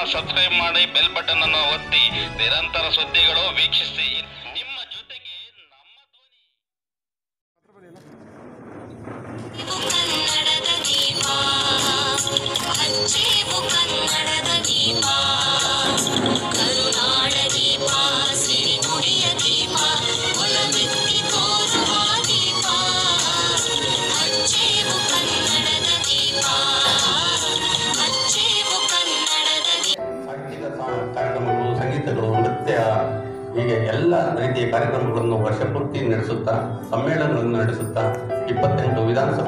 Subscribe ಮಾಡಿ bell button ಅನ್ನು ಒತ್ತಿ ನಿರಂತರ ಸುದ್ದಿಗಳು ವೀಕ್ಷಿಸಿ ನಿಮ್ಮ ಜೊತೆಗೆ ನಮ್ಮ ಧ್ವನಿ ಕನ್ನಡದ ದೀಪ ಹಚ್ಚೇವು ಕನ್ನಡದ ದೀಪ ಕರುನಾಡ ದೀಪ ಸಿರಿನುಡಿಯ ದೀಪ ಒಲವೆತ್ತಿ ತೋರುವ ದೀಪ ಹಚ್ಚೇವು ಕನ್ನಡದ ದೀಪ ಹಚ್ಚೇವು ಕನ್ನಡದ ದೀಪ ಸಾಹಿತ್ಯಿಕ ಸಾ- ಕಾರ್ಯಕ್ರಮಗಳು ಸಂಗೀತಗಳು ನೃತ್ಯ ಹೀಗೆ ಎಲ್ಲ ರೀತಿಯ ಕಾರ್ಯಕ್ರಮಗಳನ್ನು ವರ್ಷಪೂರ್ತಿ ನಡೆಸುತ್ತಾ ಸಮ್ಮೇಳನಗಳನ್ನು ನಡೆಸುತ್ತಾ ಇಪ್ಪತ್ತೆಂಟು ವಿಧಾನಸಭಾ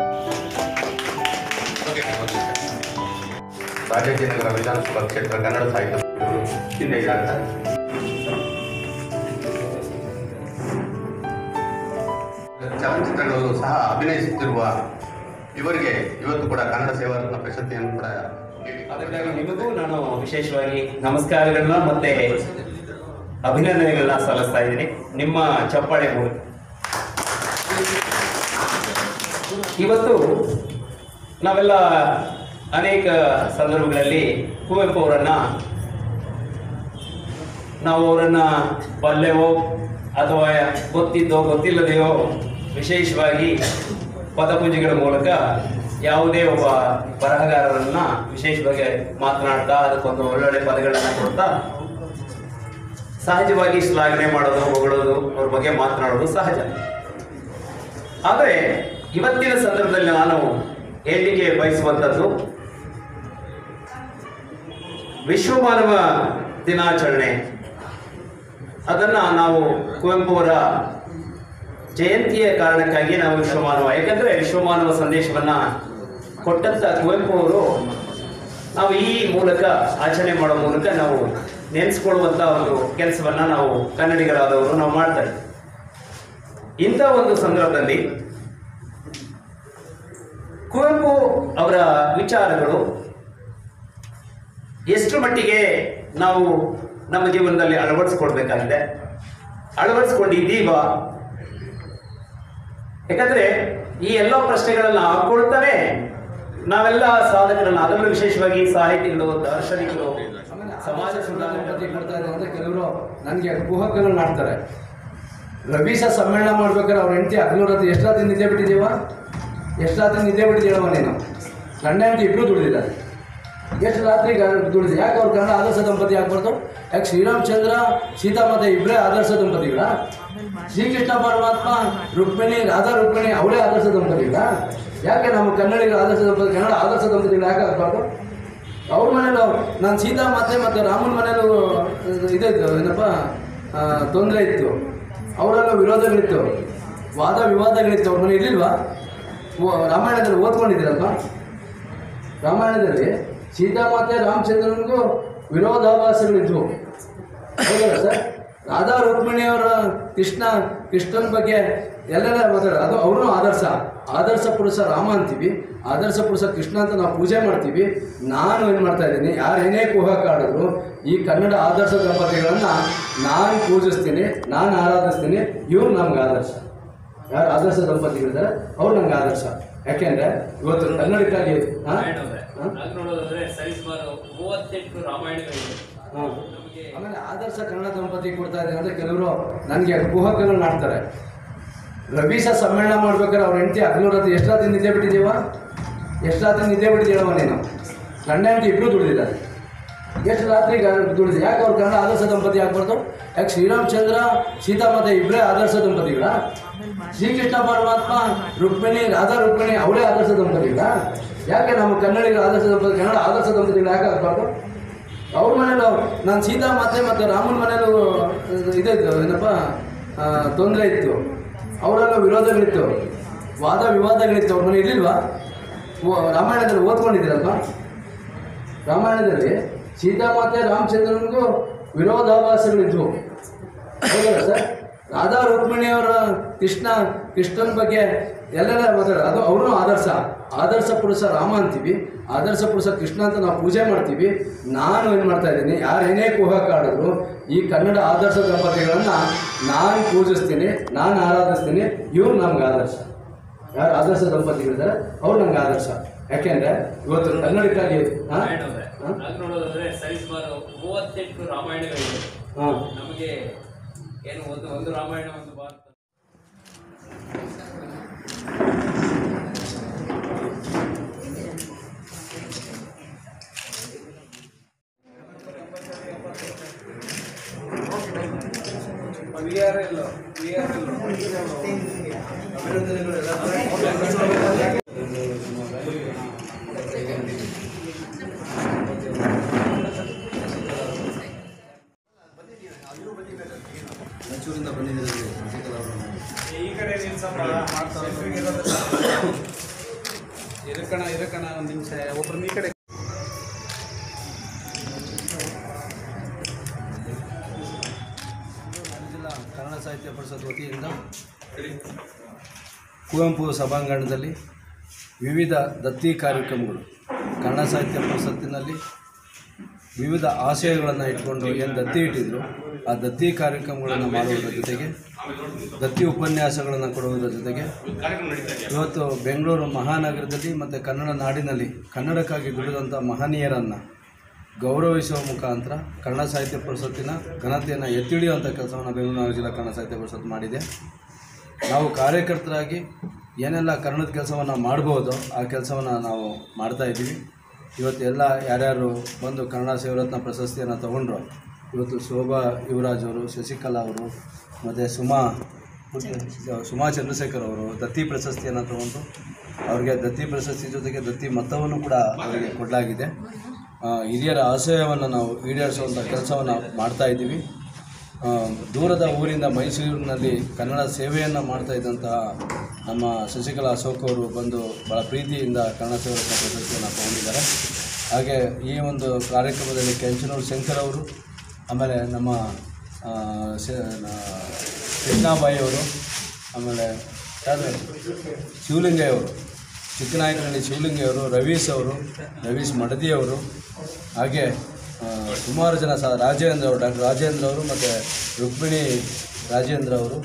ರಾಜಾಜಿನಗರ ವಿಧಾನಸಭಾ ಕ್ಷೇತ್ರ ಕನ್ನಡ ಸಾಹಿತ್ಯ ಸಮಿತಿಯವರು ಹಿಂದೆ ಇದ್ದಾರೆ. ಚಲನಚಿತ್ರಗಳಲ್ಲೂ ಸಹ ಅಭಿನಯಿಸುತ್ತಿರುವ ಇವರಿಗೆ ಇವತ್ತು ಕೂಡ ಕನ್ನಡ ಸೇವಾರತ್ನ ಪ್ರಶಸ್ತಿಯನ್ನು ಕೂಡ ನೀಡಿ- ಅದಕ್ಕಾಗಿ ನಿಮಗೂ ನಾನು ವಿಶೇಷವಾಗಿ ನಮಸ್ಕಾರಗಳನ್ನ ಮತ್ತೆ ಅಭಿನಂದನೆಗಳನ್ನ ಸಲ್ಲಿಸ್ತಾ ಇದ್ದೀನಿ ನಿಮ್ಮ ಚಪ್ಪಾಳೆ ಮೂಲಕ ಇವತ್ತು ನಾವೆಲ್ಲ ಅನೇಕ ಸಂದರ್ಭಗಳಲ್ಲಿ ಕುವೆಂಪು ಅವರನ್ನ ನಾವು ಅವರನ್ನ ಬಲ್ಲೆವೋ ಅಥವಾ ಗೊತ್ತಿದ್ದೋ ಗೊತ್ತಿಲ್ಲದೆಯೋ ವಿಶೇಷವಾಗಿ ಪದಪೂಜೆಗಳ ಮೂಲಕ ಯಾವುದೇ ಒಬ್ಬ ಬರಹಗಾರರನ್ನ ವಿಶೇಷವಾಗಿ ಮಾತನಾಡ್ತಾ ಅದಕ್ಕೊಂದು ಒಳ್ಳೊಳ್ಳೆ ಪದಗಳನ್ನು ಕೊಡ್ತಾ ಸಹಜವಾಗಿ ಶ್ಲಾಘನೆ ಮಾಡೋದು ಹೊಗಳೋದು ಅವ್ರ ಬಗ್ಗೆ ಮಾತನಾಡೋದು ಸಹಜ ಆದರೆ ಇವತ್ತಿನ ಸಂದರ್ಭದಲ್ಲಿ ನಾನು ಹೇಳಲಿಕ್ಕೆ ಬಯಸುವಂಥದ್ದು ವಿಶ್ವ ಮಾನವ ದಿನಾಚರಣೆ ಅದನ್ನು ನಾವು ಕುವೆಂಪು ಅವರ ಜಯಂತಿಯ ಕಾರಣಕ್ಕಾಗಿ ನಾವು ವಿಶ್ವಮಾನವ ಯಾಕಂದರೆ ವಿಶ್ವಮಾನವ ಸಂದೇಶವನ್ನು ಕೊಟ್ಟಂಥ ಕುವೆಂಪು ಅವರು ನಾವು ಈ ಮೂಲಕ ಆಚರಣೆ ಮಾಡೋ ಮೂಲಕ ನಾವು ನೆನೆಸ್ಕೊಳ್ಳುವಂಥ ಒಂದು ಕೆಲಸವನ್ನು ನಾವು ಕನ್ನಡಿಗರಾದವರು ನಾವು ಮಾಡ್ತಾ ಇದ್ದೀವಿ ಇಂಥ ಒಂದು ಸಂದರ್ಭದಲ್ಲಿ ಕುವೆಂಪು ಅವರ ವಿಚಾರಗಳು ಎಷ್ಟು ಮಟ್ಟಿಗೆ ನಾವು ನಮ್ಮ ಜೀವನದಲ್ಲಿ ಅಳವಡಿಸ್ಕೊಳ್ಬೇಕಾಗಿದೆ ಅಳವಡಿಸ್ಕೊಂಡಿದ್ದೀವಾ ಯಾಕಂದ್ರೆ ಈ ಎಲ್ಲ ಪ್ರಶ್ನೆಗಳನ್ನ ಹಾಕೊಳ್ತಾನೆ ನಾವೆಲ್ಲ ಸಾಧಕರನ್ನ ಅದರಲ್ಲೂ ವಿಶೇಷವಾಗಿ ಸಾಹಿತಿಗಳು ದಾರ್ಶನಿಕರು ಸಮಾಜ ಸುಧಾರಣೆ ಪದ್ಧತಿ ಕೊಡ್ತಾ ಇದೆ ಅಂತ ಕೆಲವರು ನನಗೆ ಕುಹಕಗಳು ಮಾಡ್ತಾರೆ ರವೀಶ ಸಮ್ಮೇಳನ ಮಾಡ್ಬೇಕಾದ್ರೆ ಅವ್ರ ಹೆಂಡತಿ ಹಗಲೂರತ್ತು ಎಷ್ಟು ರಾತ್ರಿ ನಿದ್ದೆ ಬಿಟ್ಟಿದ್ದೀವ ಎಷ್ಟು ರಾತ್ರಿ ನಿದ್ದೆ ಬಿಟ್ಟಿದ್ದೀವ ನೀನು ಗಂಡ ಹೆಂಡತಿ ಇಬ್ಬರು ದುಡಿದಿದ್ದಾರೆ ಎಷ್ಟು ರಾತ್ರಿ ದುಡಿದು ಯಾಕೆ ಅವ್ರು ಕನ್ನಡ ಆದರ್ಶ ದಂಪತಿ ಆಗ್ಬಾರ್ದು ಯಾಕೆ ಶ್ರೀರಾಮಚಂದ್ರ ಸೀತಾಮಾತೆ ಇಬ್ಬರೇ ಆದರ್ಶ ದಂಪತಿಗಳ ಶ್ರೀಕೃಷ್ಣ ಪರಮಾತ್ಮ ರುಕ್ಮಿಣಿ ರಾಧಾ ರುಕ್ಮಿಣಿ ಅವಳೇ ಆದರ್ಶ ದಂಪತಿಗಳ ಯಾಕೆ ನಮ್ಮ ಕನ್ನಡಿಗರ ಆದರ್ಶ ದಂಪತಿ ಕನ್ನಡ ಆದರ್ಶ ದಂಪತಿಗಳು ಯಾಕೆ ಆಗ್ಬಾರ್ದು ಅವ್ರ ಮನೇಲೂ ನಾನು ಸೀತಾ ಮಾತೆ ಮತ್ತು ರಾಮನ ಮನೇಲೂ ಇದಿತ್ತು ಏನಪ್ಪ ತೊಂದರೆ ಇತ್ತು ಅವರೆಲ್ಲ ವಿರೋಧಗಳಿತ್ತು ವಾದ ವಿವಾದಗಳಿತ್ತು ಅವ್ರ ಮನೆ ಇರಲಿಲ್ವಾ ರಾಮಾಯಣದಲ್ಲಿ ಓದ್ಕೊಂಡಿದ್ದೀರಲ್ವಾ ರಾಮಾಯಣದಲ್ಲಿ ಸೀತಾಮಾತೆ ರಾಮಚಂದ್ರನಿಗೂ ವಿರೋಧಾಭಾಸಗಳಿದ್ವು ಹೌದಲ್ಲ ಸರ್ ರಾಧಾ ರುಕ್ಮಿಣಿಯವರ ಕೃಷ್ಣ ಕೃಷ್ಣನ ಬಗ್ಗೆ ಎಲ್ಲೆಲ್ಲ ಮಾತಾಡ ಅದು ಅವರು ಆದರ್ಶ ಆದರ್ಶ ಪುರುಷ ರಾಮ ಅಂತೀವಿ ಆದರ್ಶ ಪುರುಷ ಕೃಷ್ಣ ಅಂತ ನಾವು ಪೂಜೆ ಮಾಡ್ತೀವಿ ನಾನು ಏನು ಮಾಡ್ತಾ ಇದ್ದೀನಿ ಯಾರು ಏನೇ ಕುಹಕ ಆಡಿದ್ರು ಈ ಕನ್ನಡ ಆದರ್ಶ ದಂಪತಿಗಳನ್ನು ನಾನು ಪೂಜಿಸ್ತೀನಿ ನಾನು ಆರಾಧಿಸ್ತೀನಿ ಇವ್ರು ನಮ್ಗೆ ಆದರ್ಶ ಯಾರು ಆದರ್ಶ ದಂಪತಿಗಳಿದ್ದಾರೆ ಅವ್ರು ನಂಗೆ ಆದರ್ಶ ಯಾಕೆಂದ್ರೆ ಇವತ್ತು ಕನ್ನಡಕ್ಕಾಗಿ ಹಾಂ ಹಾಂ ಹಾಗೆ ನೋಡೋದಾದ್ರೆ ಸರಿಸುಮಾರು ಮೂವತ್ತೆಂಟು ರಾಮಾಯಣಗಳಿವೆ ಹಾಂ. ಆಮೇಲೆ ಆದರ್ಶ ಕನ್ನಡ ದಂಪತಿ ಕೊಡ್ತಾ ಇದೆ ಅಂದರೆ ಕೆಲವರು ನನಗೆ ಕುಹಕಗಳು ಮಾಡ್ತಾರೆ ರವೀಶ ಸಮ್ಮೇಳನ ಮಾಡ್ಬೇಕಾದ್ರೆ ಅವ್ರ ಹೆಂಡತಿ ಹಗಲೂರತ್ತು ಎಷ್ಟು ರಾತ್ರಿ ನಿದ್ದೆ ಬಿಟ್ಟಿದ್ದೀವ ಎಷ್ಟು ರಾತ್ರಿ ನಿದ್ದೆ ಬಿಟ್ಟಿದ್ದೀವ ನೀನು ಗಂಡ ಹೆಂಡತಿ ಇಬ್ಬರು ದುಡಿದಿದ್ದಾರೆ ಎಷ್ಟು ರಾತ್ರಿ ದುಡಿದು ಯಾಕೆ ಅವ್ರು ಕನ್ನಡ ಆದರ್ಶ ದಂಪತಿ ಆಗ್ಬಾರ್ದು ಯಾಕೆ ಶ್ರೀರಾಮಚಂದ್ರ ಸೀತಾಮಾತೆ ಇಬ್ಬರೇ ಆದರ್ಶ ದಂಪತಿಗಳ ಶ್ರೀಕೃಷ್ಣ ಪರಮಾತ್ಮ ರುಕ್ಮಿಣಿ ರಾಧಾ ರುಕ್ಮಿಣಿ ಅವಳೇ ಆದರ್ಶ ದಂಪತಿಗಳ ಯಾಕೆ ನಮ್ಮ ಕನ್ನಡಿಗರ ಆದರ್ಶ ದಂಪತಿ ಕನ್ನಡ ಆದರ್ಶ ದಂಪತಿಗಳು ಯಾಕೆ ಆಗ್ಬಾರ್ದು ಅವ್ರ ಮನೇಲೂ ನಾನು ಸೀತಾ ಮಾತೆ ಮತ್ತು ರಾಮನ ಮನೇಲೂ ಇದಿತ್ತು ಏನಪ್ಪ ತೊಂದರೆ ಇತ್ತು ಅವರೆಲ್ಲ ವಿರೋಧಗಳಿತ್ತು ವಾದ ವಿವಾದಗಳಿತ್ತು ಅವ್ರ ಮನೆ ಇರಲಿಲ್ವಾ ರಾಮಾಯಣದಲ್ಲಿ ಓದ್ಕೊಂಡಿದ್ದೀರಲ್ವಾ ರಾಮಾಯಣದಲ್ಲಿ ಸೀತಾಮಾತೆ ರಾಮಚಂದ್ರನಿಗೂ ವಿರೋಧಾಭಾಸಗಳಿದ್ವು ಹೌದಲ್ಲ ಸರ್ ರಾಧಾ ರುಕ್ಮಿಣಿಯವರ ಕೃಷ್ಣ ಕೃಷ್ಣನ ಬಗ್ಗೆ ಎಲ್ಲೆಲ್ಲ ಮಾತಾಡ ಅದು ಅವರು ಆದರ್ಶ ಆದರ್ಶ ಪುರುಷ ರಾಮ ಅಂತೀವಿ ಆದರ್ಶ ಪುರುಷ ಕೃಷ್ಣ ಅಂತ ನಾವು ಪೂಜೆ ಮಾಡ್ತೀವಿ ನಾನು ಏನು ಮಾಡ್ತಾ ಇದ್ದೀನಿ ಯಾರು ಏನೇ ಕುಹಕ ಆಡಿದ್ರು ಈ ಕನ್ನಡ ಆದರ್ಶ ದಂಪತಿಗಳನ್ನು ನಾನು ಪೂಜಿಸ್ತೀನಿ ನಾನು ಆರಾಧಿಸ್ತೀನಿ ಇವ್ರು ನಮ್ಗೆ ಆದರ್ಶ ಯಾರು ಆದರ್ಶ ದಂಪತಿಗಳಿದ್ದಾರೆ ಅವ್ರು ನಂಗೆ ಆದರ್ಶ ಯಾಕೆಂದ್ರೆ ಇವತ್ತು ಕನ್ನಡಕ್ಕಾಗಿ ಹಾ? ರಾಮಾಯಣ ಅವರೇ ಹಾ? ಹಾಗೆ ನೋಡೋದಾದ್ರೆ ಸರಿಸುಮಾರು ಮೂವತ್ತೆಂಟು ರಾಮಾಯಣಗಳಿವೆ ಹಾ. ನಮಗೆ ಏನು ಒಂದು ಒಂದು ರಾಮಾಯಣ ಒಂದು ಭಾರತ ಮೈಸೂರಿಂದ ಬಂದಿದ್ದೀರಿ ಶಶಿಕಲಾ ಅವರು. ಇರಕಣ ಇರಕಣ ಒಂದು ನಿಮಿಷ ಒಬ್ರು ಈ ಕಡೆ ಜಿಲ್ಲಾ ಕನ್ನಡ ಸಾಹಿತ್ಯ ಪರಿಷತ್ ವತಿಯಿಂದ ಕುವೆಂಪು ಸಭಾಂಗಣದಲ್ಲಿ ವಿವಿಧ ದತ್ತಿ ಕಾರ್ಯಕ್ರಮಗಳು ಕನ್ನಡ ಸಾಹಿತ್ಯ ಪರಿಷತ್ತಿನಲ್ಲಿ ವಿವಿಧ ಆಶಯಗಳನ್ನು ಇಟ್ಕೊಂಡು ಏನು ದತ್ತಿ ಇಟ್ಟಿದ್ರು ಆ ದತ್ತಿ ಕಾರ್ಯಕ್ರಮಗಳನ್ನು ಮಾಡುವುದರ ಜೊತೆಗೆ ದತ್ತಿ ಉಪನ್ಯಾಸಗಳನ್ನು ಕೊಡುವುದರ ಜೊತೆಗೆ ಇವತ್ತು ಬೆಂಗಳೂರು ಮಹಾನಗರದಲ್ಲಿ ಮತ್ತು ಕನ್ನಡ ನಾಡಿನಲ್ಲಿ ಕನ್ನಡಕ್ಕಾಗಿ ದುಡಿದಂಥ ಮಹನೀಯರನ್ನು ಗೌರವಿಸುವ ಮುಖಾಂತರ ಕನ್ನಡ ಸಾಹಿತ್ಯ ಪರಿಷತ್ತಿನ ಘನತೆಯನ್ನು ಎತ್ತಿ ಹಿಡಿಯುವಂಥ ಕೆಲಸವನ್ನು ಬೆಂಗಳೂರು ನಗರ ಜಿಲ್ಲಾ ಕನ್ನಡ ಸಾಹಿತ್ಯ ಪರಿಷತ್ ಮಾಡಿದೆ ನಾವು ಕಾರ್ಯಕರ್ತರಾಗಿ ಏನೆಲ್ಲ ಕನ್ನಡದ ಕೆಲಸವನ್ನು ಮಾಡ್ಬೋದು ಆ ಕೆಲಸವನ್ನು ನಾವು ಮಾಡ್ತಾ ಇದ್ದೀವಿ ಇವತ್ತು ಎಲ್ಲ ಯಾರ್ಯಾರು ಬಂದು ಕನ್ನಡ ಸೇವರತ್ನ ಪ್ರಶಸ್ತಿಯನ್ನು ತಗೊಂಡ್ರು ಇವತ್ತು ಶೋಭಾ ಯುವರಾಜ್ ಅವರು ಶಶಿಕಲಾ ಅವರು ಮತ್ತು ಸುಮಾ ಸುಮಾ ಚಂದ್ರಶೇಖರ್ ಅವರು ದತ್ತಿ ಪ್ರಶಸ್ತಿಯನ್ನು ತಗೊಂಡು ಅವರಿಗೆ ದತ್ತಿ ಪ್ರಶಸ್ತಿ ಜೊತೆಗೆ ದತ್ತಿ ಮೊತ್ತವನ್ನು ಕೂಡ ಅವರಿಗೆ ಕೊಡಲಾಗಿದೆ ಆ, ಹಿರಿಯರ ಆಶಯವನ್ನು ನಾವು ಈಡೇರಿಸುವಂಥ ಕೆಲಸವನ್ನು ಮಾಡ್ತಾ ಇದ್ದೀವಿ ಆ, ದೂರದ ಊರಿಂದ ಮೈಸೂರಿನಲ್ಲಿ ಕನ್ನಡ ಸೇವೆಯನ್ನು ಮಾಡ್ತಾ ಇದ್ದಂತಹ ನಮ್ಮ ಶಶಿಕಲಾ ಅಶೋಕ್ ಅವರು ಬಂದು ಭಾಳ ಪ್ರೀತಿಯಿಂದ ಕನ್ನಡ ಸೇವರತ್ನ ಪ್ರಶಸ್ತಿಯನ್ನು ತಗೊಂಡಿದ್ದಾರೆ ಹಾಗೆ ಈ ಒಂದು ಕಾರ್ಯಕ್ರಮದಲ್ಲಿ ಕೆಂಚನೂರು ಶಂಕರ್ ಅವರು ಆಮೇಲೆ ನಮ್ಮ ಆ, ಶ- ನ- ಕೃಷ್ಣಾಬಾಯಿ ಅವರು ಆಮೇಲೆ ಯಾರು? ಶಿವಲಿಂಗಯ್ಯ ಅವರು ಚಿಕ್ಕನಾಯಕನಹಳ್ಳಿ ಶಿವಲಿಂಗಯ್ಯ ಅವರು ರವೀಶ್ ಅವರು ರವೀಶ್ ಮಡದಿ ಅವರು ಹಾಗೆ ಆ, ಸುಮಾರು ಜನ ಸಹ ರಾಜೇಂದ್ರ ಅವರು ಡಾಕ್ಟರ್ ರಾಜೇಂದ್ರ ಅವರು ಮತ್ತು ರುಕ್ಮಿಣಿ ರಾಜೇಂದ್ರ ಅವರು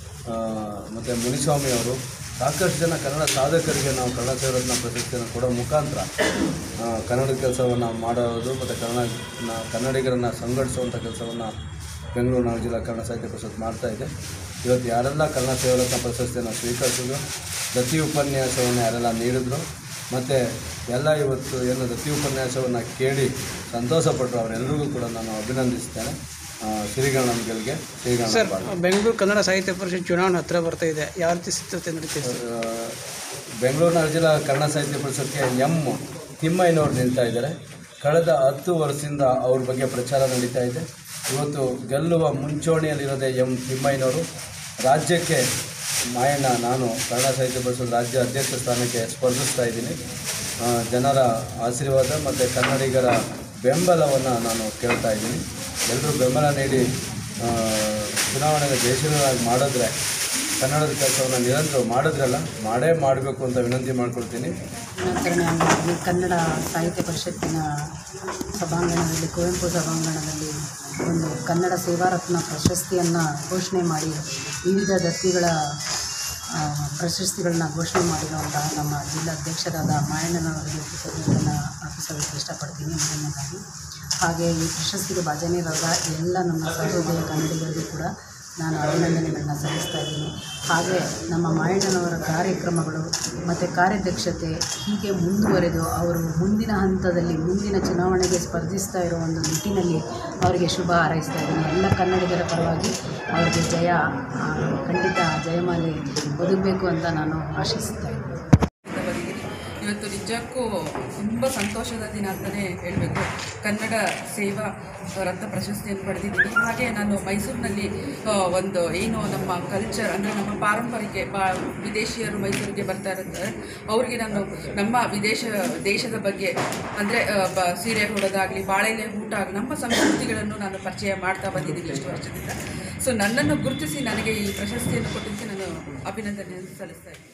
ಮತ್ತು ಮುನಿಸ್ವಾಮಿ ಅವರು ಸಾಕಷ್ಟು ಜನ ಕನ್ನಡ ಸಾಧಕರಿಗೆ ನಾವು ಕನ್ನಡ ಸೇವರತ್ನ ಪ್ರಶಸ್ತಿಯನ್ನು ಕೊಡೋ ಮುಖಾಂತರ ಆ, ಕನ್ನಡದ ಕೆಲಸವನ್ನು ಮಾಡೋದು ಮತ್ತು ಕನ್ನಡ ಕನ್ನಡಿಗರನ್ನು ಸಂಘಟಿಸುವಂಥ ಕೆಲಸವನ್ನು ಬೆಂಗಳೂರು ನಗರ ಜಿಲ್ಲಾ ಕನ್ನಡ ಸಾಹಿತ್ಯ ಪರಿಷತ್ ಮಾಡ್ತಾ ಇದೆ ಇವತ್ತು ಯಾರೆಲ್ಲ ಕನ್ನಡ ಸೇವರತ್ನ ಪ್ರಶಸ್ತಿಯನ್ನು ಸ್ವೀಕರಿಸಿದ್ರು ದತ್ತಿ ಉಪನ್ಯಾಸವನ್ನು ಯಾರೆಲ್ಲ ನೀಡಿದ್ರು ಮತ್ತು ಎಲ್ಲ ಇವತ್ತು ಏನು ದತ್ತಿ ಉಪನ್ಯಾಸವನ್ನು ಕೇಳಿ ಸಂತೋಷಪಟ್ಟರು ಅವರೆಲ್ಲರಿಗೂ ಕೂಡ ನಾನು ಅಭಿನಂದಿಸ್ತೇನೆ ಆ, ಶ್ರೀಗಣನ ಗೆಲ್ಗೆ ಶ್ರೀಗಣ ಸರ್ ಬೆಂಗಳೂರು ಕನ್ನಡ ಸಾಹಿತ್ಯ ಪರಿಷತ್ ಚುನಾವಣೆ ಹತ್ರ ಬರ್ತಾ ಇದೆ ಯಾವ ರೀತಿ ಸಿದ್ಧತೆ ನಡೀತಿದೆ ಸರ್ ಆ, ಬೆಂಗಳೂರು ನಗರ ಜಿಲ್ಲಾ ಕನ್ನಡ ಸಾಹಿತ್ಯ ಪರಿಷತ್ಗೆ ಎಂ ತಿಮ್ಮಯ್ಯನವರು ನಿಲ್ತಾ ಇದ್ದಾರೆ ಕಳೆದ ಹತ್ತು ವರ್ಷದಿಂದ ಅವ್ರ ಬಗ್ಗೆ ಪ್ರಚಾರ ನಡೀತಾ ಇದೆ ಇವತ್ತು ಗೆಲ್ಲುವ ಮುಂಚೂಣಿಯಲ್ಲಿರೋದೇ ಎಂ ತಿಮ್ಮಯ್ಯನವರು ರಾಜ್ಯಕ್ಕೆ ಮಾಯಣ್ಣ ನಾನು ಕನ್ನಡ ಸಾಹಿತ್ಯ ಪರಿಷತ್ ರಾಜ್ಯ ಅಧ್ಯಕ್ಷ ಸ್ಥಾನಕ್ಕೆ ಸ್ಪರ್ಧಿಸ್ತಾ ಇದ್ದೀನಿ ಆ, ಜನರ ಆಶೀರ್ವಾದ ಮತ್ತು ಕನ್ನಡಿಗರ ಬೆಂಬಲವನ್ನು ನಾನು ಕೇಳ್ತಾ ಇದ್ದೀನಿ ಎಲ್ಲರೂ ಬೆಂಬಲ ನೀಡಿ ಆ, ಚುನಾವಣೆಗೆ ಜಯಶೀಲರಾಗಿ ಮಾಡಿದ್ರೆ ಕನ್ನಡದ ಕೆಲಸವನ್ನು ನಿರಂತರ ಮಾಡಿದ್ರಲ್ಲ ಮಾಡೇ ಮಾಡಬೇಕು ಅಂತ ವಿನಂತಿ ಮಾಡ್ಕೊಳ್ತೀನಿ ದಿನಾಚರಣೆ ಅಂಗವಾಗಿ ಕನ್ನಡ ಸಾಹಿತ್ಯ ಪರಿಷತ್ತಿನ ಸಭಾಂಗಣದಲ್ಲಿ ಕುವೆಂಪು ಸಭಾಂಗಣದಲ್ಲಿ ಒಂದು ಕನ್ನಡ ಸೇವಾರತ್ನ ಪ್ರಶಸ್ತಿಯನ್ನು ಘೋಷಣೆ ಮಾಡಿ ವಿವಿಧ ದತ್ತಿಗಳ ಆ, ಪ್ರಶಸ್ತಿಗಳನ್ನ ಘೋಷಣೆ ಮಾಡಿರುವಂತಹ ನಮ್ಮ ಜಿಲ್ಲಾಧ್ಯಕ್ಷರಾದ ಮಾಯಣ್ಣನವರಿಗೆ ಕೃತಜ್ಞತೆಯನ್ನು ಅರ್ಪಿಸೋದಕ್ಕೆ ಇಷ್ಟಪಡ್ತೀನಿ ಮೊದಲನೇದಾಗಿ ಹಾಗೆ ಈ ಪ್ರಶಸ್ತಿಗೆ ಭಾಜನರಾದ ಎಲ್ಲ ನಮ್ಮ ಸಹೃದಯ ಕನ್ನಡಿಗರಿಗೂ ಕೂಡ ನಾನು ಅಭಿನಂದನೆಗಳನ್ನ ಸಲ್ಲಿಸ್ತಾ ಇದ್ದೀನಿ ಹಾಗೆ ನಮ್ಮ ಮಾಯಣ್ಣನವರ ಕಾರ್ಯಕ್ರಮಗಳು ಮತ್ತು ಕಾರ್ಯದಕ್ಷತೆ ಹೀಗೆ ಮುಂದುವರೆದು ಅವರು ಮುಂದಿನ ಹಂತದಲ್ಲಿ ಮುಂದಿನ ಚುನಾವಣೆಗೆ ಸ್ಪರ್ಧಿಸ್ತಾ ಇರೋ ಒಂದು ನಿಟ್ಟಿನಲ್ಲಿ ಅವರಿಗೆ ಶುಭ ಹಾರೈಸ್ತಾ ಇದ್ದೀನಿ ಎಲ್ಲ ಕನ್ನಡಿಗರ ಪರವಾಗಿ ಅವರಿಗೆ ಜಯ ಆ, ಖಂಡಿತ ಜಯಮಾಲೆ ಒದಗಬೇಕು ಅಂತ ನಾನು ಆಶಿಸ್ತಾ ಇದ್ದೀನಿ ಬದಿಗಿರಿ ಇವತ್ತು ನಿಜಕ್ಕೂ ತುಂಬ ಸಂತೋಷದ ದಿನ ಅಂತಲೇ ಹೇಳಬೇಕು ಕನ್ನಡ ಸೇವಾ ರತ್ನ ಪ್ರಶಸ್ತಿಯನ್ನು ಪಡೆದಿದ್ದೀನಿ ಹಾಗೆ ನಾನು ಮೈಸೂರಿನಲ್ಲಿ ಆ, ಒಂದು ಏನು ನಮ್ಮ ಕಲ್ಚರ್ ಅಂದರೆ ನಮ್ಮ ಪಾರಂಪರಿಕೆ ಬಾ ವಿದೇಶಿಯರು ಮೈಸೂರಿಗೆ ಬರ್ತಾ ಇರ್ತಾರೆ ಅವರಿಗೆ ನಾನು ನಮ್ಮ ವಿದೇಶ ದೇಶದ ಬಗ್ಗೆ ಅಂದರೆ ಬ ಸೀರೆ ಉಡೋದಾಗಲಿ ಬಾಳೆಲೆ ಊಟ ಆಗಲಿ ನಮ್ಮ ಸಂಸ್ಕೃತಿಗಳನ್ನು ನಾನು ಪರಿಚಯ ಮಾಡ್ತಾ ಬಂದಿದ್ದೀನಿ ಇಷ್ಟು ವರ್ಷದಿಂದ ಸೊ ನನ್ನನ್ನು ಗುರುತಿಸಿ ನನಗೆ ಈ ಪ್ರಶಸ್ತಿಯನ್ನು ಕೊಟ್ಟಿದ್ದಕ್ಕೆ ನಾನು ಅಭಿನಂದನೆ ಸಲ್ಲಿಸ್ತಾ ಇದ್ದೀನಿ